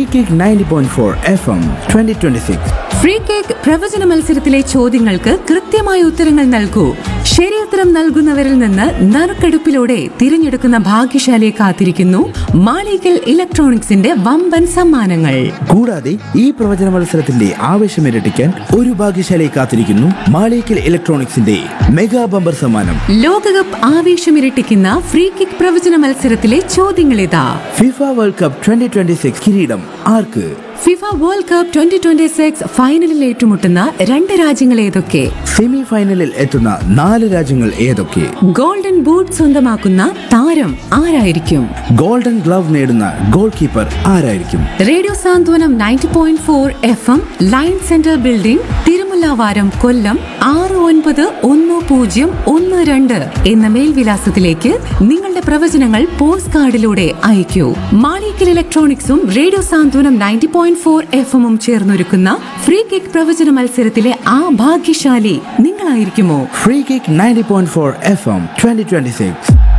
kick ninety point four F M twenty twenty six free kick പ്രവചന മത്സരത്തിലെ ചോദ്യങ്ങൾക്ക് കൃത്യമായ ഉത്തരങ്ങൾ നൽകൂ ശരിയുത്തരം നൽകുന്നവരിൽ നിന്ന് നറുക്കെടുപ്പിലൂടെ തിരഞ്ഞെടുക്കുന്ന ഭാഗ്യശാലിയെ കാത്തിരിക്കുന്നു മാളികൽ ഇലക്ട്രോണിക്സിന്റെ വമ്പൻ സമ്മാനങ്ങൾ കൂടാതെ ഈ പ്രവചന മത്സരത്തിന്റെ ആവേശം ഇരട്ടിക്കാൻ ഒരു ഭാഗ്യശാലയെ കാത്തിരിക്കുന്നു മാളിക്കൽ ഇലക്ട്രോണിക്സിന്റെ മെഗാ ബമ്പർ സമ്മാനം ലോകകപ്പ് ആവേശമിരട്ടിക്കുന്ന ഫ്രീ കിക്ക് പ്രവചന മത്സരത്തിലെ ചോദ്യങ്ങളിതാ FIFA world cup twenty twenty six കിരീടം ആർക്ക് FIFA world cup twenty twenty six ഫൈനലിൽ ഏറ്റുമുട്ടുന്ന രണ്ട് രാജ്യങ്ങൾ ഏതൊക്കെ സെമി ഫൈനലിൽ എത്തുന്ന നാല് രാജ്യങ്ങൾ ഏതൊക്കെ ഗോൾഡൻ ബൂട്ട് സ്വന്തമാക്കുന്ന താരം ആരായിരിക്കും ഗോൾഡൻ ഗ്ലവ് നേടുന്ന ഗോൾ കീപ്പർ ആരായിരിക്കും radio Santhwanam ninety point four F M line centre building Thirumullavaram Kollam ആറ് ഒൻപത് ഒന്ന് പൂജ്യം ഒന്ന് രണ്ട് എന്ന മേൽവിലാസത്തിലേക്ക് നിങ്ങളുടെ പ്രവചനങ്ങൾ പോസ്റ്റ് കാർഡിലൂടെ അയക്കൂ മാളിക്കൽ ഇലക്ട്രോണിക്സും radio Santhwanam ninety point four F എമ്മും ചേർന്നൊരുക്കുന്ന ഫ്രീ കിക്ക് പ്രവചന മത്സരത്തിലെ ആ ഭാഗ്യശാലി നിങ്ങളായിരിക്കുമോ free kick ninety point four F M twenty twenty six